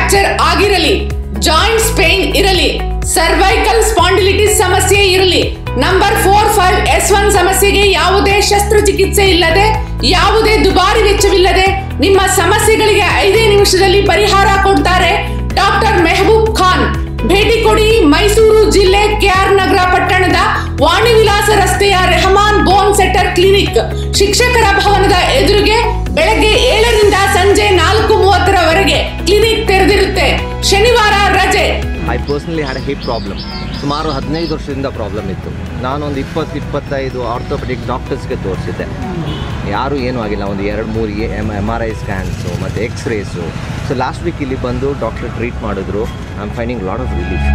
fracture ಆಗಿರಲಿ joints pain ಇರಲಿ cervical spondylitis ಸಮಸ್ಯೆ ಇರಲಿ number four five S one ಸಮಸ್ಯೆಗೆ ಯಾವುದೇ ಶಸ್ತ್ರಚಿಕಿತ್ಸೆ ಇಲ್ಲದೆ ಯಾವುದೇ ದುಬಾರಿ ವೆಚ್ಚವಿಲ್ಲದೆ ನಿಮ್ಮ ಸಮಸ್ಯೆಗಳಿಗೆ ಐದೇ ನಿಮಿಷದಲ್ಲಿ ಪರಿಹಾರ ಕೊಡ್ತಾರೆ ಡಾಕ್ಟರ್ ಮೆಹಬೂಬ್ ಖಾನ್ ಭೇಟಿ ಕೊಡಿ ಮೈಸೂರು ಜಿಲ್ಲೆ ಕೆಆರ್ ನಗರ ಪಟ್ಟಣದ ವಾಣಿ ವಿಲಾಸ ರಸ್ತೆಯ ರೆಹಮಾನ್ ಬೋನ್ ಸೆಟರ್ ಕ್ಲಿನಿಕ್ ಶಿಕ್ಷಕರ ಭವನದ ಎದುರಿಗೆ ಬೆಳಗ್ಗೆ ಏಳರಿಂದ ಸಂಜೆ ನಾಲ್ಕು ಮೂವತ್ತರವರೆಗೆ ಕ್ಲಿನಿಕ್ ತೆರೆದಿರುತ್ತೆ ಶನಿವಾರ ರಜೆ I personally had hip problem ಸುಮಾರು ಹದಿನೈದು ವರ್ಷದಿಂದ ಪ್ರಾಬ್ಲಮ್ ಇತ್ತು ನಾನೊಂದು ಇಪ್ಪತ್ತು ಇಪ್ಪತ್ತೈದು ಆರ್ಥೋಪೆಡಿಕ್ ಡಾಕ್ಟರ್ಸ್ಗೆ ತೋರಿಸಿದ್ದೆ ಯಾರೂ ಏನೂ ಆಗಿಲ್ಲ ಒಂದು ಎರಡು ಮೂರು M M R I scans ಮತ್ತು ಎಕ್ಸ್ರೇಸು ಸೊ ಲಾಸ್ಟ್ ವೀಕ್ ಇಲ್ಲಿ ಬಂದು ಡಾಕ್ಟರ್ ಟ್ರೀಟ್ ಮಾಡಿದ್ರು I am finding lot of relief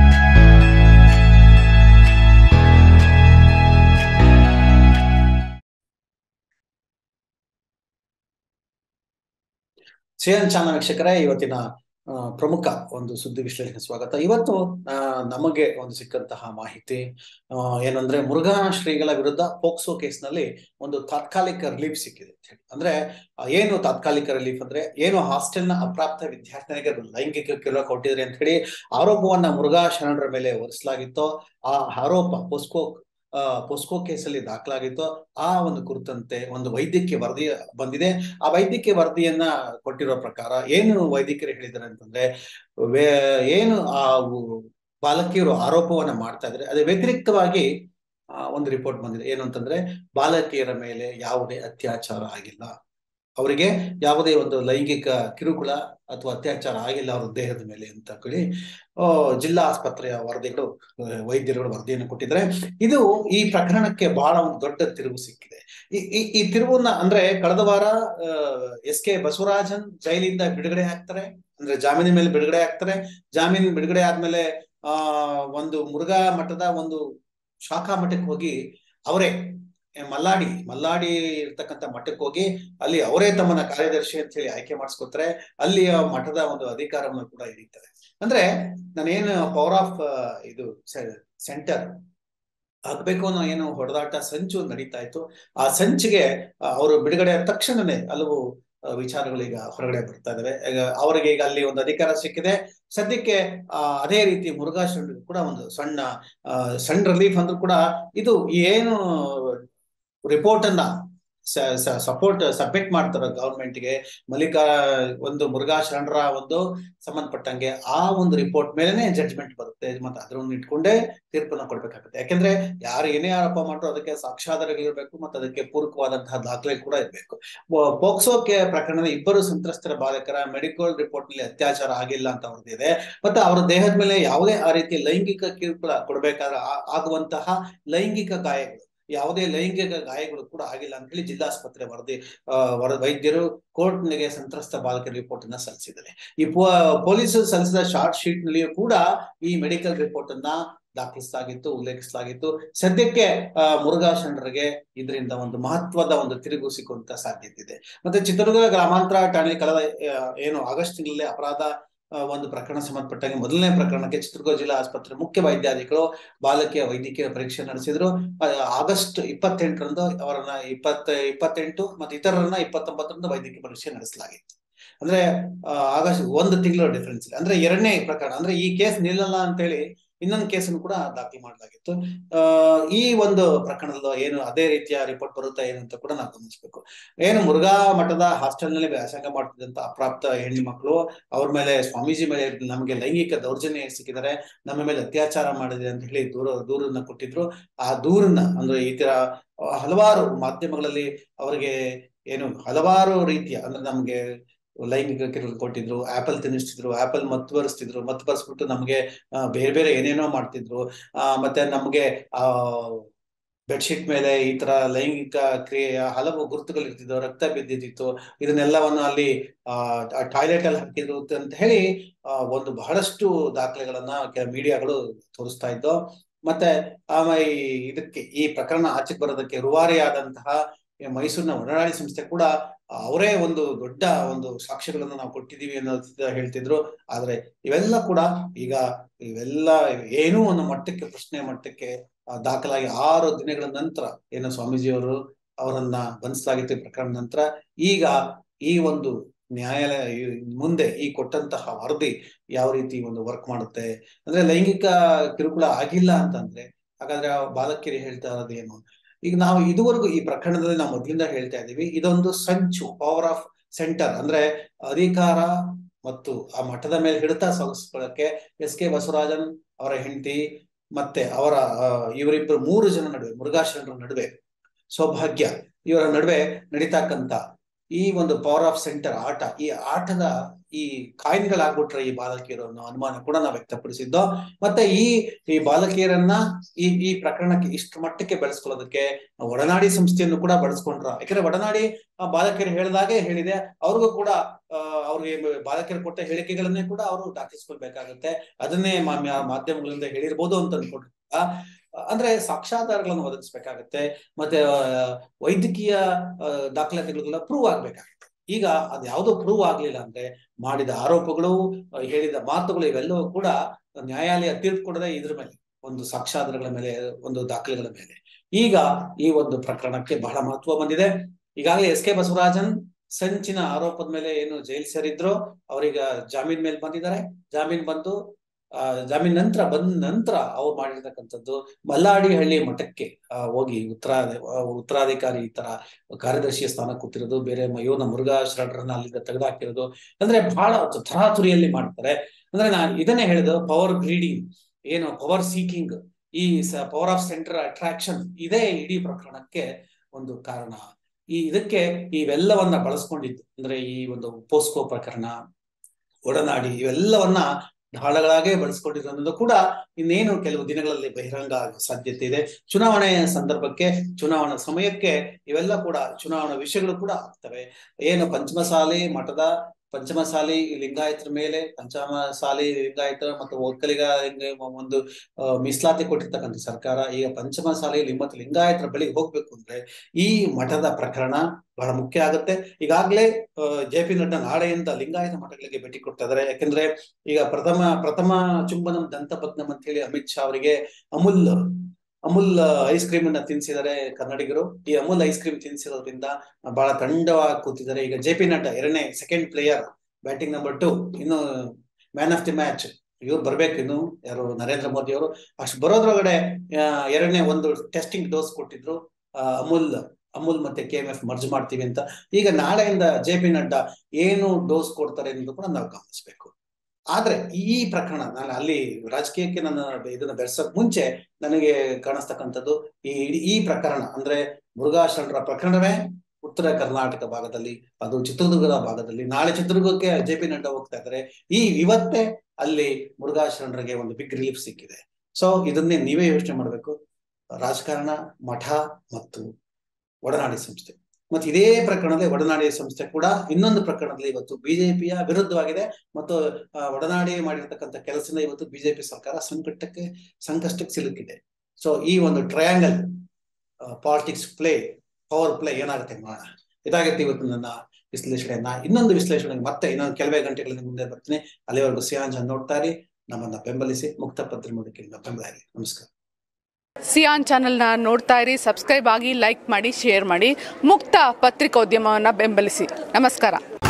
CN channel ವೀಕ್ಷಕರೇ ಇವತ್ತಿನ ಆ, ಪ್ರಮುಖ ಒಂದು ಸುದ್ದಿ ವಿಶ್ಲೇಷಣೆ ಸ್ವಾಗತ ಇವತ್ತು ಆ, ನಮಗೆ ಒಂದು ಸಿಕ್ಕಂತಹ ಮಾಹಿತಿ ಆ, ಏನಂದ್ರೆ ಮುರುಘಾ ಶ್ರೀಗಳ ವಿರುದ್ಧ ಪೋಕ್ಸೋ ಕೇಸ್ನಲ್ಲಿ ಒಂದು ತಾತ್ಕಾಲಿಕ ರಿಲೀಫ್ ಸಿಕ್ಕಿದೆ ಅಂತ ಹೇಳಿ ಅಂದ್ರೆ ಆ, ಏನು ತಾತ್ಕಾಲಿಕ ರಿಲೀಫ್ ಅಂದ್ರೆ ಏನು ಹಾಸ್ಟೆಲ್ನ ಅಪ್ರಾಪ್ತ ವಿದ್ಯಾರ್ಥಿನಿಗೆ ಲೈಂಗಿಕ ಕಿರುಳ ಕೊಟ್ಟಿದ್ರೆ ಅಂತ ಹೇಳಿ ಆರೋಪವನ್ನ ಮುರುಘಾ ಶರಣರ ಮೇಲೆ ಹೊರಿಸಲಾಗಿತ್ತೋ ಆ ಆರೋಪ ಪೋಸ್ಕೋ ಆ ಪೋಸ್ಕೋ ಕೇಸಲ್ಲಿ ದಾಖಲಾಗಿತ್ತು ಆ ಒಂದು ಕುರಿತಂತೆ ಒಂದು ವೈದ್ಯಕೀಯ ವರದಿ ಬಂದಿದೆ ಆ ವೈದ್ಯಕೀಯ ವರದಿಯನ್ನ ಕೊಟ್ಟಿರೋ ಪ್ರಕಾರ ಏನು ವೈದ್ಯಕೀಯರು ಹೇಳಿದ್ದಾರೆ ಅಂತಂದ್ರೆ ವೇ- ಏನು ಆ ಉ- ಬಾಲಕಿಯರು ಆರೋಪವನ್ನ ಮಾಡ್ತಾ ಇದ್ರೆ ಅದೇ ವ್ಯತಿರಿಕ್ತವಾಗಿ ಆ, ಒಂದು ರಿಪೋರ್ಟ್ ಬಂದಿದೆ ಏನು ಅಂತಂದ್ರೆ ಬಾಲಕಿಯರ ಮೇಲೆ ಯಾವುದೇ ಅತ್ಯಾಚಾರ ಆಗಿಲ್ಲ ಅವರಿಗೆ ಯಾವುದೇ ಒಂದು ಲೈಂಗಿಕ ಕಿರುಕುಳ ಅಥವಾ ಅತ್ಯಾಚಾರ ಆಗಿಲ್ಲ ಅವರ ದೇಹದ ಮೇಲೆ ಅಂತ ಹೇಳಿ ಆ, ಜಿಲ್ಲಾ ಆಸ್ಪತ್ರೆಯ ವರದಿಗಳು ಆ, ವೈದ್ಯರುಗಳು ವರದಿಯನ್ನು ಕೊಟ್ಟಿದ್ದಾರೆ ಇದು ಈ ಪ್ರಕರಣಕ್ಕೆ ಬಹಳ ಒಂದು ದೊಡ್ಡ ತಿರುವು ಸಿಕ್ಕಿದೆ ಈ ಈ ಈ ತಿರುವನ್ನ ಅಂದ್ರೆ ಕಳೆದ ವಾರ ಎಸ್ ಕೆ ಬಸವರಾಜನ್ ಜೈಲಿಂದ ಬಿಡುಗಡೆ ಆಗ್ತಾರೆ ಅಂದ್ರೆ ಜಾಮೀನಿನ ಮೇಲೆ ಬಿಡುಗಡೆ ಆಗ್ತಾರೆ ಜಾಮೀನು ಬಿಡುಗಡೆ ಆದ್ಮೇಲೆ ಆ ಒಂದು ಮುರುಘಾ ಮಠದ ಒಂದು ಶಾಖಾ ಮಠಕ್ಕೆ ಹೋಗಿ ಅವರೇ ಏ, ಮಲ್ಲಾಡಿ ಮಲ್ಲಾಡಿ ಇರ್ತಕ್ಕಂಥ ಮಠಕ್ಕೆ ಹೋಗಿ ಅಲ್ಲಿ ಅವರೇ ತಮ್ಮನ್ನ ಕಾರ್ಯದರ್ಶಿ ಅಂತ ಹೇಳಿ ಆಯ್ಕೆ ಮಾಡಿಸ್ಕೊತಾರೆ ಅಲ್ಲಿ ಆ ಮಠದ ಒಂದು ಅಧಿಕಾರವನ್ನು ಕೂಡ ಹಿಡಿತಾರೆ ಅಂದ್ರೆ ನಾನೇನು ಪವರ್ ಆಫ್ ಇದು ಸೆಂಟರ್ ಆಗ್ಬೇಕು ಅನ್ನೋ ಏನು ಹೊಡೆದಾಟ ಸಂಚು ನಡೀತಾ ಇತ್ತು ಆ ಸಂಚಿಗೆ ಆ, ಅವರು ಬಿಡುಗಡೆ ಆದ ತಕ್ಷಣನೇ ಹಲವು ಆ, ವಿಚಾರಗಳು ಈಗ ಹೊರಗಡೆ ಬರ್ತಾ ಇದಾವೆ ಈಗ ಅವರಿಗೆ ಈಗ ಅಲ್ಲಿ ಒಂದು ಅಧಿಕಾರ ಸಿಕ್ಕಿದೆ ಸದ್ಯಕ್ಕೆ ಆ ಅದೇ ರೀತಿ ಮುರುಘಾ ಶರಣರಿಗೂ ಕೂಡ ಒಂದು ಸಣ್ಣ ಆ, ಸಣ್ಣ ರಿಲೀಫ್ ಅಂದ್ರೂ ಕೂಡ ಇದು ಏನು ರಿಪೋರ್ಟ್ ಅನ್ನ ಸಪೋರ್ಟ್ ಸಬ್ಮಿಟ್ ಮಾಡ್ತಾರೆ ಗವರ್ಮೆಂಟ್ಗೆ ಮಲ್ಲಿಕಾ ಒಂದು ಮುರುಘಾ ಶರಣರ ಒಂದು ಸಂಬಂಧಪಟ್ಟಂಗೆ ಆ ಒಂದು ರಿಪೋರ್ಟ್ ಮೇಲೆನೆ ಜಡ್ಜ್ಮೆಂಟ್ ಬರುತ್ತೆ ಮತ್ತೆ ಅದನ್ನ ಇಟ್ಕೊಂಡೇ ತೀರ್ಪನ್ನ ಕೊಡ್ಬೇಕಾಗುತ್ತೆ ಯಾಕೆಂದ್ರೆ ಯಾರು ಏನೇ ಆರೋಪ ಮಾಡ್ರು ಅದಕ್ಕೆ ಸಾಕ್ಷ್ಯಾಧಾರಗಳಿರ್ಬೇಕು ಮತ್ತೆ ಅದಕ್ಕೆ ಪೂರಕವಾದಂತಹ ದಾಖಲೆ ಕೂಡ ಇರಬೇಕು ಪೋಕ್ಸೋ ಕೆ ಪ್ರಕರಣದ ಇಬ್ಬರು ಸಂತ್ರಸ್ತರ ಬಾಲಕರ ಮೆಡಿಕಲ್ ರಿಪೋರ್ಟ್ ನಲ್ಲಿ ಅತ್ಯಾಚಾರ ಆಗಿಲ್ಲ ಅಂತ ವರದಿದೆ ಮತ್ತೆ ಅವರ ದೇಹದ ಮೇಲೆ ಯಾವುದೇ ಆ ರೀತಿ ಲೈಂಗಿಕ ಕಿರುಕುಳ ಕೊಡಬೇಕಾದ್ರೆ ಆ- ಆಗುವಂತಹ ಲೈಂಗಿಕ ಗಾಯಗಳು ಯಾವುದೇ ಲೈಂಗಿಕ ಗಾಯಗಳು ಕೂಡ ಆಗಿಲ್ಲ ಅಂತ ಹೇಳಿ ಜಿಲ್ಲಾಸ್ಪತ್ರೆ ವರದಿ ಆ, ವರ ವೈದ್ಯರು ಕೋರ್ಟ್ನಿಗೆ ಸಂತ್ರಸ್ತ ಬಾಲಕರ ರಿಪೋರ್ಟ್ ಅನ್ನ ಸಲ್ಲಿಸಿದ್ದಾರೆ ಈ ಪೊ- ಪೊಲೀಸರು ಸಲ್ಲಿಸಿದ ಶಾರ್ಟ್ ಶೀಟ್ ನಲ್ಲಿಯೂ ಕೂಡ ಈ ಮೆಡಿಕಲ್ ರಿಪೋರ್ಟ್ ಅನ್ನ ದಾಖಲಿಸಲಾಗಿತ್ತು ಉಲ್ಲೇಖಿಸಲಾಗಿತ್ತು ಸದ್ಯಕ್ಕೆ ಆ, ಮುರುಘಾ ಶರಣರಿಗೆ ಇದರಿಂದ ಒಂದು ಮಹತ್ವದ ಒಂದು ತಿರುಗು ಸಿಕ್ಕುವಂತ ಸಾಧ್ಯತೆ ಇದೆ ಮತ್ತೆ ಚಿತ್ರದುರ್ಗ ಗ್ರಾಮಾಂತರ ಠಾಣೆ ಕಳೆದ ಆ, ಏನು ಆಗಸ್ಟ್ ತಿಂಗಳಲ್ಲಿ ಅಪರಾಧ ಆ, ಒಂದು ಪ್ರಕರಣ ಸಂಬಂಧಪಟ್ಟಂಗೆ ಮೊದಲನೇ ಪ್ರಕರಣಕ್ಕೆ ಚಿತ್ರದುರ್ಗ ಜಿಲ್ಲಾ ಆಸ್ಪತ್ರೆ ಮುಖ್ಯ ವೈದ್ಯಾಧಿಕಾರಿಗಳು ಬಾಲಕಿಯ ವೈದ್ಯಕೀಯ ಪರೀಕ್ಷೆ ನಡೆಸಿದ್ರು ಆ, ಆಗಸ್ಟ್ ಇಪ್ಪತ್ತೆಂಟರಂದು ಅವರನ್ನ ಇಪ್ಪತ್ತ ಇಪ್ಪತ್ತೆಂಟು ಮತ್ತೆ ಇತರರನ್ನ ಇಪ್ಪತ್ತೊಂಬತ್ತರಂದು ವೈದ್ಯಕೀಯ ಪರೀಕ್ಷೆ ನಡೆಸಲಾಗಿತ್ತು ಅಂದ್ರೆ ಆ, ಆಗಸ್ಟ್ ಒಂದು ತಿಂಗಳ ಡಿಫರೆನ್ಸ್ ಅಂದ್ರೆ ಎರಡನೇ ಪ್ರಕರಣ ಅಂದ್ರೆ ಈ ಕೇಸ್ ನಿಲ್ಲಲ್ಲ ಅಂತ ಹೇಳಿ ಇನ್ನೊಂದು ಕೇಸನ್ನು ಕೂಡ ದಾಖಲು ಮಾಡಲಾಗಿತ್ತು ಆ ಈ ಒಂದು ಪ್ರಕರಣದ ಏನು ಅದೇ ರೀತಿಯ ರಿಪೋರ್ಟ್ ಬರುತ್ತಾ ಏನು ಅಂತ ಕೂಡ ನಾವು ಗಮನಿಸಬೇಕು ಏನು ಮುರುಘಾ ಮಠದ ಹಾಸ್ಟೆಲ್ ನಲ್ಲಿ ವ್ಯಾಸಂಗ ಮಾಡ್ತಿದ್ದಂತ ಅಪ್ರಾಪ್ತ ಹೆಣ್ಣು ಮಕ್ಕಳು ಅವ್ರ ಮೇಲೆ ಸ್ವಾಮೀಜಿ ಮೇಲೆ ನಮಗೆ ಲೈಂಗಿಕ ದೌರ್ಜನ್ಯ ಸಿಕ್ಕಿದ್ದಾರೆ ನಮ್ಮ ಮೇಲೆ ಅತ್ಯಾಚಾರ ಮಾಡಿದೆ ಅಂತ ಹೇಳಿ ದೂರ ದೂರನ್ನ ಕೊಟ್ಟಿದ್ರು ಆ ದೂರನ್ನ ಅಂದ್ರೆ ಈ ತರ ಹಲವಾರು ಮಾಧ್ಯಮಗಳಲ್ಲಿ ಅವರಿಗೆ ಏನು ಹಲವಾರು ರೀತಿಯ ಅಂದ್ರೆ ನಮ್ಗೆ ಲೈಂಗಿಕ ಕಿರುಕುಳ ಕೊಟ್ಟಿದ್ರು ಆಪಲ್ ತಿನ್ನಿಸ್ತಿದ್ರು ಆಪಲ್ ಮತ್ತು ಬರೆಸ್ತಿದ್ರು ಮತ್ತು ಬರ್ಸ್ಬಿಟ್ಟು ನಮ್ಗೆ ಆ, ಬೇರೆ ಬೇರೆ ಏನೇನೋ ಮಾಡ್ತಿದ್ರು ಆ ಮತ್ತೆ ನಮ್ಗೆ ಆ ಬೆಡ್ಶೀಟ್ ಮೇಲೆ ಈ ತರ ಲೈಂಗಿಕ ಕ್ರಿಯೆಯ ಹಲವು ಗುರುತುಗಳು ಇರ್ತಿದ್ವು ರಕ್ತ ಬಿದ್ದಿದ್ದಿತ್ತು ಇದನ್ನೆಲ್ಲವನ್ನು ಅಲ್ಲಿ ಆ ಟಾಯ್ಲೆಟ್ ಅಲ್ಲಿ ಹಾಕಿದ್ರು ಅಂತ ಹೇಳಿ ಆ, ಒಂದು ಬಹಳಷ್ಟು ದಾಖಲೆಗಳನ್ನ ಮೀಡಿಯಾಗಳು ತೋರಿಸ್ತಾ ಇದ್ದು ಮತ್ತೆ ಆಮೇಲೆ ಈ ಇದಕ್ಕೆ ಈ ಪ್ರಕರಣ ಆಚೆಗೆ ಬರೋದಕ್ಕೆ ರೂವಾರಿಯಾದಂತಹ ಈ ಮೈಸೂರಿನ ಒಡನಾಡಿ ಸಂಸ್ಥೆ ಕೂಡ ಅವರೇ ಒಂದು ದೊಡ್ಡ ಒಂದು ಸಾಕ್ಷ್ಯಗಳನ್ನು ನಾವು ಕೊಟ್ಟಿದ್ದೀವಿ ಅನ್ನೋದು ಹೇಳ್ತಿದ್ರು ಆದ್ರೆ ಇವೆಲ್ಲ ಕೂಡ ಈಗ ಇವೆಲ್ಲ ಏನೂ ಒಂದು ಮಟ್ಟಕ್ಕೆ ಪ್ರಶ್ನೆ ಮಟ್ಟಕ್ಕೆ ಆ, ದಾಖಲಾಗಿ ಆರು ದಿನಗಳ ನಂತರ ಏನು ಸ್ವಾಮೀಜಿಯವರು ಅವರನ್ನ ಬಂಧಿಸಲಾಗಿತ್ತು ಈ ಪ್ರಕರಣ ನಂತರ ಈಗ ಈ ಒಂದು ನ್ಯಾಯಾಲಯ ಈ- ಮುಂದೆ ಈ ಕೊಟ್ಟಂತಹ ವರದಿ ಯಾವ ರೀತಿ ಒಂದು ವರ್ಕ್ ಮಾಡುತ್ತೆ ಅಂದ್ರೆ ಲೈಂಗಿಕ ಕಿರುಕುಳ ಆಗಿಲ್ಲ ಅಂತಂದ್ರೆ ಹಾಗಾದ್ರೆ ಆ ಬಾಲಕಿಯರು ಹೇಳ್ತಾ ಇರೋದು ಏನು ಈಗ ನಾವು ಇದುವರೆಗೂ ಈ ಪ್ರಕರಣದಲ್ಲಿ ನಾವು ಮೊದಲಿಂದ ಹೇಳ್ತಾ ಇದ್ದೀವಿ ಇದೊಂದು ಸಂಚು ಪವರ್ ಆಫ್ ಸೆಂಟರ್ ಅಂದ್ರೆ ಅಧಿಕಾರ ಮತ್ತು ಆ ಮಠದ ಮೇಲೆ ಹಿಡಿತ ಸಾಗಿಸ್ಕೊಳ್ಳಕ್ಕೆ ಎಸ್ ಕೆ ಬಸವರಾಜನ್ ಅವರ ಹೆಂಡತಿ ಮತ್ತೆ ಅವರ ಆ, ಇವರಿಬ್ಬರು ಮೂರು ಜನ ನಡುವೆ ಮುರುಘಾಶರಣರ ನಡುವೆ ಸೌಭಾಗ್ಯ ಇವರ ನಡುವೆ ನಡೀತಕ್ಕಂತ ಈ ಒಂದು ಪವರ್ ಆಫ್ ಸೆಂಟರ್ ಆಟ ಈ ಆಟದ ಈ ಕಾಯಿನ್ಗಳಾಗ್ಬಿಟ್ರೆ ಈ ಬಾಲಕಿಯರು ಅನ್ನೋ ಅನುಮಾನ ಕೂಡ ನಾವು ವ್ಯಕ್ತಪಡಿಸಿದ್ದೋ ಮತ್ತೆ ಈ ಈ ಬಾಲಕಿಯರನ್ನ ಈ ಈ ಪ್ರಕರಣಕ್ಕೆ ಇಷ್ಟು ಮಟ್ಟಕ್ಕೆ ಬೆಳೆಸ್ಕೊಳ್ಳೋದಕ್ಕೆ ಒಡನಾಡಿ ಸಂಸ್ಥೆಯನ್ನು ಕೂಡ ಬಳಸ್ಕೊಂಡ್ರ ಯಾಕಂದ್ರೆ ಒಡನಾಡಿ ಆ ಬಾಲಕಿಯರು ಹೇಳಿದಾಗೆ ಹೇಳಿದೆ ಅವ್ರಿಗೂ ಕೂಡ ಆ, ಅವ್ರಿಗೆ ಬಾಲಕಿಯರು ಕೊಟ್ಟ ಹೇಳಿಕೆಗಳನ್ನೇ ಕೂಡ ಅವರು ದಾಖಲಿಸ್ಕೊಳ್ಬೇಕಾಗುತ್ತೆ ಅದನ್ನೇ ಮಾ- ಮ್ಯಾ- ಮಾಧ್ಯಮಗಳಿಂದ ಹೇಳಿರ್ಬೋದು ಅಂತ ಅನ್ಕೊಂಡ್ರು ಆ, ಅಂದ್ರೆ ಸಾಕ್ಷ್ಯಾಧಾರಗಳನ್ನು ಒದಗಿಸ್ಬೇಕಾಗತ್ತೆ ಮತ್ತೆ ಆ, ವೈದ್ಯಕೀಯ ಆ, ದಾಖಲಾತಿಗಳಿಗೆಲ್ಲ ಪ್ರೂವ್ ಆಗ್ಬೇಕಾಗುತ್ತೆ ಈಗ ಅದ್ ಯಾವ್ದು ಪ್ರೂವ್ ಆಗ್ಲಿಲ್ಲ ಅಂದ್ರೆ ಮಾಡಿದ ಆರೋಪಗಳು ಆ, ಹೇಳಿದ ಮಾತುಗಳು ಇವೆಲ್ಲವೂ ಕೂಡ ನ್ಯಾಯಾಲಯ ತೀರ್ಪು ಕೊಡದೆ ಇದ್ರ ಮೇಲೆ ಒಂದು ಸಾಕ್ಷ್ಯಾಧಾರಗಳ ಮೇಲೆ ಒಂದು ದಾಖಲೆಗಳ ಮೇಲೆ ಈಗ ಈ ಒಂದು ಪ್ರಕರಣಕ್ಕೆ ಬಹಳ ಮಹತ್ವ ಬಂದಿದೆ ಈಗಾಗಲೇ ಎಸ್ ಕೆ ಬಸವರಾಜನ್ ಸಂಚಿನ ಆರೋಪದ ಮೇಲೆ ಏನು ಜೈಲ್ ಸೇರಿದ್ರು ಅವರೀಗ ಜಾಮೀನ್ ಮೇಲೆ ಬಂದಿದ್ದಾರೆ ಜಾಮೀನ್ ಬಂದು ಆ ಜಾಮೀನ್ ನಂತರ ಬಂದ ನಂತರ ಅವ್ರು ಮಾಡಿರ್ತಕ್ಕಂಥದ್ದು ಮಲ್ಲಾಡಿಹಳ್ಳಿ ಮಠಕ್ಕೆ ಆ, ಹೋಗಿ ಉತ್ತರಾ ಆ, ಉತ್ತರಾಧಿಕಾರಿ ಈ ತರ ಕಾರ್ಯದರ್ಶಿಯ ಸ್ಥಾನ ಕೂತಿರೋದು ಬೇರೆ ಮ- ಇವನ ಮುರುಘಾ ಶರಣರನ್ನ ಅಲ್ಲಿಂದ ತೆಗೆದುಹಾಕಿರೋದು ಅಂದ್ರೆ ಬಹಳ ತರಾತುರಿಯಲ್ಲಿ ಮಾಡ್ತಾರೆ ಅಂದ್ರೆ ನಾನು ಇದನ್ನೇ ಹೇಳಿದ ಪವರ್ ಬ್ರೀಡಿಂಗ್ ಏನು ಪವರ್ ಸೀಕಿಂಗ್ ಈ ಪವರ್ ಆಫ್ ಸೆಂಟರ್ ಅಟ್ರಾಕ್ಷನ್ ಇದೇ ಇಡೀ ಪ್ರಕರಣಕ್ಕೆ ಒಂದು ಕಾರಣ ಈ ಇದಕ್ಕೆ ಇವೆಲ್ಲವನ್ನ ಬಳಸ್ಕೊಂಡಿದ್ದು ಅಂದ್ರೆ ಈ ಒಂದು ಪೋಸ್ಕೋ ಪ್ರಕರಣ ಒಡನಾಡಿ ಇವೆಲ್ಲವನ್ನ ಢಾಳಗಳಾಗೆ ಬಳಸ್ಕೊಂಡಿರೋದ್ರಿಂದ ಕೂಡ ಇನ್ನೇನು ಕೆಲವು ದಿನಗಳಲ್ಲಿ ಬಹಿರಂಗ ಆಗುವ ಸಾಧ್ಯತೆ ಇದೆ ಚುನಾವಣೆ ಸಂದರ್ಭಕ್ಕೆ ಚುನಾವಣಾ ಸಮಯಕ್ಕೆ ಇವೆಲ್ಲ ಕೂಡ ಚುನಾವಣಾ ವಿಷಯಗಳು ಕೂಡ ಆಗ್ತವೆ ಏನು ಪಂಚಮಸಾಲಿ ಮಠದ ಪಂಚಮಸಾಲಿ ಲಿಂಗಾಯತರ ಮೇಲೆ ಪಂಚಮಸಾಲಿ ಲಿಂಗಾಯತರ ಮತ್ತು ಒಕ್ಕಲಿಗ ಲಿಂಗ- ಒಂದು ಆ, ಮೀಸಲಾತಿ ಕೊಟ್ಟಿರ್ತಕ್ಕಂಥ ಸರ್ಕಾರ ಈಗ ಪಂಚಮಸಾಲಿ ಲಿ- ಮತ್ತು ಲಿಂಗಾಯತರ ಬಳಿಗೆ ಹೋಗ್ಬೇಕು ಅಂದ್ರೆ ಈ ಮಠದ ಪ್ರಕರಣ ಬಹಳ ಮುಖ್ಯ ಆಗುತ್ತೆ ಈಗಾಗಲೇ ಜೆ ಪಿ ನಡ್ಡಾ ನಾಳೆಯಿಂದ ಲಿಂಗಾಯತ ಮಠಗಳಿಗೆ ಭೇಟಿ ಕೊಡ್ತಾ ಇದಾರೆ ಯಾಕಂದ್ರೆ ಈಗ ಪ್ರಥಮ ಪ್ರಥಮ ಚುಂಬನಂ ದಂತಪಗ್ನಂ ಅಂತ ಹೇಳಿ ಅಮಿತ್ ಶಾ ಅವರಿಗೆ ಅಮೂಲ್ ಅಮೂಲ್ ಐಸ್ ಕ್ರೀಮ್ ಅನ್ನ ತಿನ್ಸಿದ್ದಾರೆ ಕನ್ನಡಿಗರು ಈ ಅಮೂಲ್ ಐಸ್ ಕ್ರೀಮ್ ತಿನ್ಸಿರೋದ್ರಿಂದ ಬಹಳ ತಂಡವಾಗಿ ಕೂತಿದ್ದಾರೆ ಈಗ ಜೆ ಪಿ ನಡ್ಡಾ ಎರಡನೇ second player batting number two ಇನ್ನು ಮ್ಯಾನ್ ಆಫ್ ದಿ ಮ್ಯಾಚ್ ಇವ್ರು ಬರ್ಬೇಕು ಇನ್ನು ಯಾರು ನರೇಂದ್ರ ಮೋದಿ ಅವರು ಅಷ್ಟು ಬರೋದ್ರೊಳಗಡೆ ಆ, ಎರಡನೇ ಒಂದು ಟೆಸ್ಟಿಂಗ್ ಡೋಸ್ ಕೊಟ್ಟಿದ್ರು ಆ, ಅಮೂಲ್ ಅಮೂಲ್ ಮತ್ತೆ ಕೆ ಎಂ ಎಫ್ ಮರ್ಜ್ ಮಾಡ್ತೀವಿ ಅಂತ ಈಗ ನಾಳೆಯಿಂದ ಜೆ ಪಿ ನಡ್ಡಾ ಏನು ಡೋಸ್ ಕೊಡ್ತಾರೆ ಅನ್ನೋದು ಕೂಡ ನಾವು ಗಮನಿಸಬೇಕು ಆದ್ರೆ ಈ ಪ್ರಕರಣ ನಾನು ಅಲ್ಲಿ ರಾಜಕೀಯಕ್ಕೆ ನನ್ನ ಇದನ್ನ ಬೆರೆಸಕ್ ಮುಂಚೆ ನನಗೆ ಕಾಣಿಸ್ತಕ್ಕಂಥದ್ದು ಈ ಇಡೀ- ಈ ಪ್ರಕರಣ ಅಂದ್ರೆ ಮುರುಘಾ ಶರಣರ ಪ್ರಕರಣವೇ ಉತ್ತರ ಕರ್ನಾಟಕ ಭಾಗದಲ್ಲಿ ಅದು ಚಿತ್ರದುರ್ಗದ ಭಾಗದಲ್ಲಿ ನಾಳೆ ಚಿತ್ರದುರ್ಗಕ್ಕೆ ಜೆ ಪಿ ನಡ್ಡಾ ಹೋಗ್ತಾ ಇದ್ದಾರೆ ಈ ಇವತ್ತೇ ಅಲ್ಲಿ ಮುರುಘಾ ಶರಣರಿಗೆ ಒಂದು ಬಿಗ್ ರಿಲೀಫ್ ಸಿಕ್ಕಿದೆ ಸೊ ಇದನ್ನೇ ನೀವೇ ಯೋಚನೆ ಮಾಡಬೇಕು ರಾಜಕಾರಣ ಮಠ ಮತ್ತು ಒಡನಾಡಿ ಸಂಸ್ಥೆ ಮತ್ತು ಇದೇ ಪ್ರಕರಣದಲ್ಲಿ ಒಡನಾಡಿ ಸಂಸ್ಥೆ ಕೂಡ ಇನ್ನೊಂದು ಪ್ರಕರಣದಲ್ಲಿ ಇವತ್ತು ಬಿಜೆಪಿಯ ವಿರುದ್ಧವಾಗಿದೆ ಮತ್ತು ಆ, ಒಡನಾಡಿ ಮಾಡಿರ್ತಕ್ಕಂಥ ಕೆಲಸನ ಇವತ್ತು ಬಿಜೆಪಿ ಸರ್ಕಾರ ಸಂಕಟಕ್ಕೆ ಸಂಕಷ್ಟಕ್ಕೆ ಸಿಲುಕಿದೆ ಸೊ ಈ ಒಂದು triangle politics play power play ಏನಾಗುತ್ತೆ ನೋಡೋಣ ಇದಾಗುತ್ತೆ ಇವತ್ತು ನನ್ನ ವಿಶ್ಲೇಷಣೆಯನ್ನ ಇನ್ನೊಂದು ವಿಶ್ಲೇಷಣೆಗೆ ಮತ್ತೆ ಇನ್ನೊಂದು ಕೆಲವೇ ಗಂಟೆಗಳಿಂದ ಮುಂದೆ ಬರ್ತೀನಿ ಅಲ್ಲಿವರೆಗೂ ಸಿಯಾಂಜನ್ ನೋಡ್ತಾ ಇರಿ ನಮ್ಮನ್ನ ಬೆಂಬಲಿಸಿ ಮುಕ್ತ ಪತ್ರಿಮೂಡಿಕೆಯಿಂದ ಬೆಂಬಲ ಇರಿ ನಮಸ್ಕಾರ ಸಿಯಾನ್ ಚಾನಲ್ನ ನೋಡ್ತಾ ಇರಿ ಸಬ್ಸ್ಕ್ರೈಬ್ ಆಗಿ ಲೈಕ್ ಮಾಡಿ ಶೇರ್ ಮಾಡಿ ಮುಕ್ತ ಪತ್ರಿಕೋದ್ಯಮವನ್ನು ಬೆಂಬಲಿಸಿ ನಮಸ್ಕಾರ